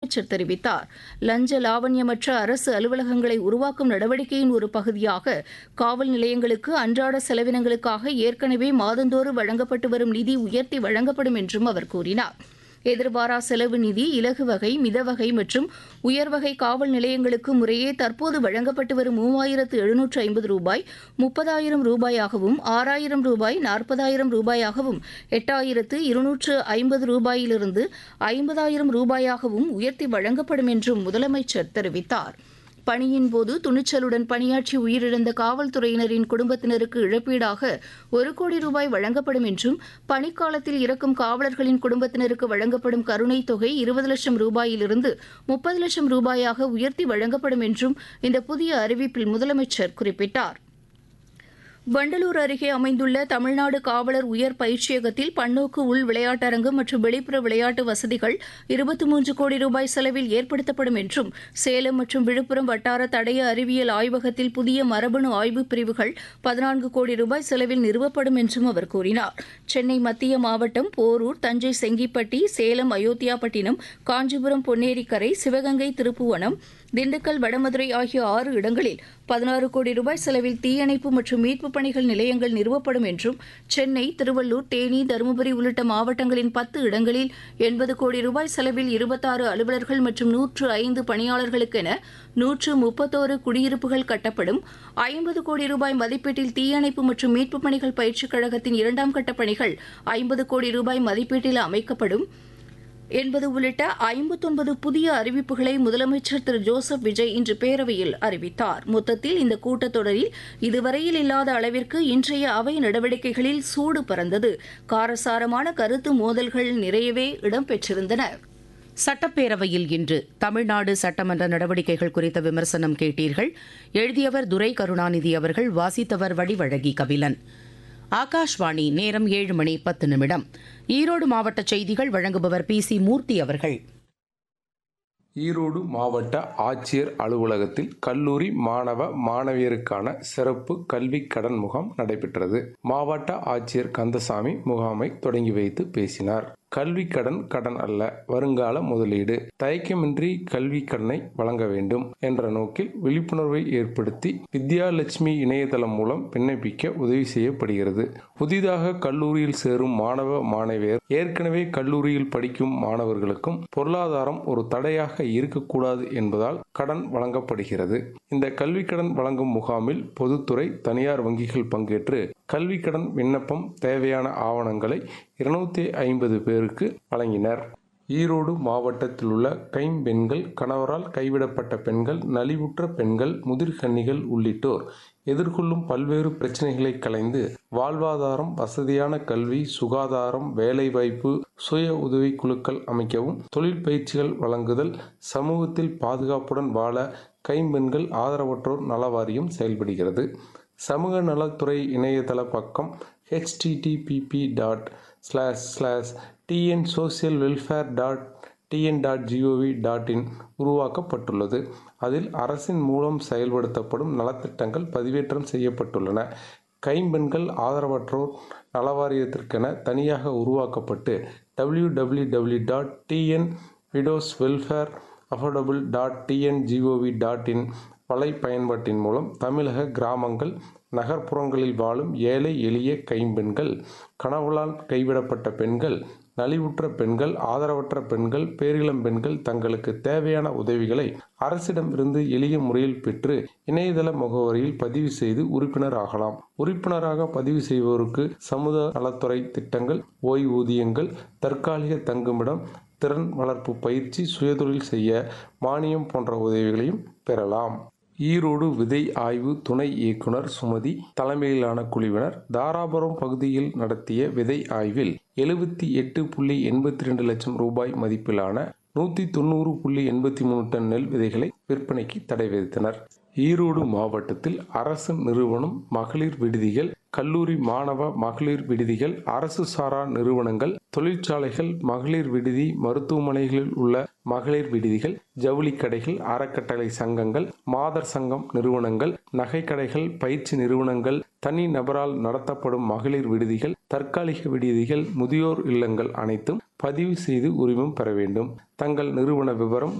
முதலமைச்சர் தெரிவித்தார் லஞ்ச லாவண்யமற்ற அரசு அலுவலகங்களை உருவாக்கும் நடவடிக்கையின் ஒரு பகுதியாக காவல் நிலையங்களுக்கு அன்றாட செலவினங்களுக்காக ஏற்கனவே மாதந்தோறும் வழங்கப்பட்டு வரும் நிதி உயர்த்தி வழங்கப்படும் என்றும் அவர் கூறினார் எதிர்பாரா செலவு நிதி இலகு வகை மிதவகை மற்றும் உயர்வகை காவல் நிலையங்களுக்கு முறையே தற்போது வழங்கப்பட்டு வரும் மூவாயிரத்து எழுநூற்று ஐம்பது ரூபாய் முப்பதாயிரம் ரூபாயாகவும் ஆறாயிரம் ரூபாய் நாற்பதாயிரம் ரூபாயாகவும் எட்டாயிரத்து இருநூற்று ஐம்பது ரூபாயிலிருந்து ஐம்பதாயிரம் ரூபாயாகவும் உயர்த்தி வழங்கப்படும் என்றும் முதலமைச்சர் தெரிவித்தார் பணியின் போது துணிச்சலுடன் பணியாற்றி உயிரிழந்த காவல்துறையினரின் குடும்பத்தினருக்கு இழப்பீடாக ஒரு கோடி ரூபாய் வழங்கப்படும் என்றும் பணிக்காலத்தில் இறக்கும் காவலர்களின் குடும்பத்தினருக்கு வழங்கப்படும் கருணைத் தொகை இருபது லட்சம் ரூபாயிலிருந்து முப்பது லட்சம் ரூபாயாக உயர்த்தி வழங்கப்படும் என்றும் இந்த புதிய அறிவிப்பில் முதலமைச்சர் குறிப்பிட்டார் வண்டலூர் அருகே அமைந்துள்ள தமிழ்நாடு காவலர் உயர் பயிற்சியகத்தில் பன்னோக்கு உள் விளையாட்டரங்கம் மற்றும் வெளிப்புற விளையாட்டு வசதிகள் இருபத்தி மூன்று கோடி ரூபாய் செலவில் ஏற்படுத்தப்படும் என்றும் சேலம் மற்றும் விழுப்புரம் வட்டார தடய அறிவியல் ஆய்வகத்தில் புதிய மரபணு ஆய்வு பிரிவுகள் பதினான்கு கோடி ரூபாய் செலவில் நிறுவப்படும் என்றும் அவர் கூறினார் சென்னை மத்திய மாவட்டம் போரூர் தஞ்சை செங்கிப்பட்டி சேலம் அயோத்தியாபட்டினம் காஞ்சிபுரம் பொன்னேரிக்கரை சிவகங்கை திருப்புவனம் திண்டுக்கல் வடமதுரை ஆகிய ஆறு இடங்களில் பதினாறு கோடி ரூபாய் செலவில் தீயணைப்பு மற்றும் மீட்புப் பணிகள் நிலையங்கள் நிறுவப்படும் என்றும் சென்னை திருவள்ளூர் தேனி தருமபுரி உள்ளிட்ட மாவட்டங்களின் பத்து இடங்களில் எண்பது கோடி ரூபாய் செலவில் இருபத்தாறு அலுவலர்கள் மற்றும் நூற்று ஐந்து பணியாளர்களுக்கென நூற்று முப்பத்தோரு குடியிருப்புகள் கட்டப்படும் ஐம்பது கோடி ரூபாய் மதிப்பீட்டில் தீயணைப்பு மற்றும் மீட்புப் பணிகள் பயிற்சிக் கழகத்தின் இரண்டாம் கட்ட பணிகள் ஐம்பது கோடி ரூபாய் மதிப்பீட்டில் அமைக்கப்படும் என்பது உள்ளிட்ட ஐம்பத்தொன்பது புதிய அறிவிப்புகளை முதலமைச்சர் திரு ஜோசப் விஜய் இன்று பேரவையில் அறிவித்தார் மொத்தத்தில் இந்த கூட்டத்தொடரில் இதுவரையில் இல்லாத அளவிற்கு இன்றைய அவை நடவடிக்கைகளில் சூடு பறந்தது காரசாரமான கருத்து மோதல்கள் நிறையவே இடம்பெற்றிருந்தன சட்டப்பேரவையில் இன்று தமிழ்நாடு சட்டமன்ற நடவடிக்கைகள் குறித்த விமர்சனம் கேட்டீர்கள் எழுதியவர் துரை கருணாநிதி அவர்கள் வாசித்தவர் வடிவழகி கபிலன் ஆகாஷ்வாணி நேரம் ஏழு மணி பத்து நிமிடம் ஈரோடு மாவட்ட செய்திகள் வழங்குபவர் பி சி மூர்த்தி அவர்கள் ஈரோடு மாவட்ட ஆட்சியர் அலுவலகத்தில் கல்லூரி மாணவ மாணவியருக்கான சிறப்பு கல்வி கடன் முகாம் நடைபெற்றது மாவட்ட ஆட்சியர் கந்தசாமி முகாமை தொடங்கி வைத்து பேசினார் கல்வி கடன் கடன் அல்ல வருங்கால முதலீடு தயக்கமின்றி கல்வி கடனை வழங்க வேண்டும் என்ற நோக்கில் விழிப்புணர்வை ஏற்படுத்தி வித்யாலட்சுமி இணையதளம் மூலம் விண்ணப்பிக்க உதவி செய்யப்படுகிறது புதிதாக கல்லூரியில் சேரும் மாணவ மாணவியர் ஏற்கனவே கல்லூரியில் படிக்கும் மாணவர்களுக்கும் பொருளாதாரம் ஒரு தடையாக இருக்கக்கூடாது என்பதால் கடன் வழங்கப்படுகிறது இந்த கல்வி கடன் வழங்கும் முகாமில் பொதுத்துறை தனியார் வங்கிகள் பங்கேற்று கல்வி கடன் விண்ணப்பம் தேவையான ஆவணங்களை இருநூத்தி ஐம்பது பேருக்கு வழங்கினர் ஈரோடு மாவட்டத்தில் உள்ள கைம்பெண்கள் கணவரால் கைவிடப்பட்ட பெண்கள் நலிவுற்ற பெண்கள் முதிர்கன்னிகள் உள்ளிட்டோர் எதிர்கொள்ளும் பல்வேறு பிரச்சனைகளை களைந்து வாழ்வாதாரம் வசதியான கல்வி சுகாதாரம் வேலைவாய்ப்பு சுய உதவி குழுக்கள் அமைக்கவும் தொழில் பயிற்சிகள் வழங்குதல் சமூகத்தில் பாதுகாப்புடன் வாழ கைம்பெண்கள் ஆதரவற்றோர் நலவாரியம் செயல்படுகிறது சமூக நலத்துறை இணையதள பக்கம் HTTPP dot slash slash TN social welfare dot TN dot GOV dot in உருவாக்கப்பட்டுள்ளது அதில் அரசின் மூலம் செயல்படுத்தப்படும் நலத்திட்டங்கள் பதிவேற்றம் செய்யப்பட்டுள்ளன கைம்பெண்கள் ஆதரவற்றோர் நலவாரியத்திற்கென தனியாக உருவாக்கப்பட்டு W W W dot TN widows welfare affordable dot TN GOV dot in வலை பயன்பாட்டின் மூலம் தமிழக கிராமங்கள் நகர்ப்புறங்களில் வாழும் ஏழை எளிய கைம்பெண்கள் கணவளால் கைவிடப்பட்ட பெண்கள் நலிவுற்ற பெண்கள் ஆதரவற்ற பெண்கள் பேரிளம் பெண்கள் தங்களுக்கு தேவையான உதவிகளை அரசிடம் இருந்து எளிய முறையில் பெற்று இணையதள முகவரியில் பதிவு செய்து உறுப்பினர் ஆகலாம் உறுப்பினராக பதிவு செய்வோருக்கு சமூக நலத்துறை திட்டங்கள் ஓய்வூதியங்கள் தற்காலிக தங்குமிடம் திறன் வளர்ப்பு பயிற்சி சுயதொழில் செய்ய மானியம் போன்ற உதவிகளையும் பெறலாம் ஈரோடு விதை ஆய்வு துணை இயக்குனர் சுமதி தலைமையிலான குழுவினர் தாராபுரம் பகுதியில் நடத்திய விதை ஆய்வில் எழுபத்தி எட்டு புள்ளி எண்பத்தி ரெண்டு லட்சம் ரூபாய் மதிப்பிலான நூற்றி தொண்ணூறு புள்ளி எண்பத்தி மூணு டன் நெல் விதைகளை விற்பனைக்கு தடை விதித்தனர் ஈரோடு மாவட்டத்தில் அரசு நிறுவனம் மகளிர் விடுதிகள் கல்லூரி மாணவ மகளிர் விடுதிகள் அரசு சாரா நிறுவனங்கள் தொழிற்சாலைகள் மகளிர் விடுதி மருத்துவமனைகளில் உள்ள மகளிர் விடுதிகள் ஜவுளி கடைகள் அறக்கட்டளை சங்கங்கள் மாதர் சங்கம் நிறுவனங்கள் நகை கடைகள் பயிற்சி நிறுவனங்கள் தனி நபரால் நடத்தப்படும் மகளிர் விடுதிகள் தற்காலிக விடுதிகள் முதியோர் இல்லங்கள் அனைத்தும் பதிவு செய்து உரிமம் பெற வேண்டும் தங்கள் நிறுவன விவரம்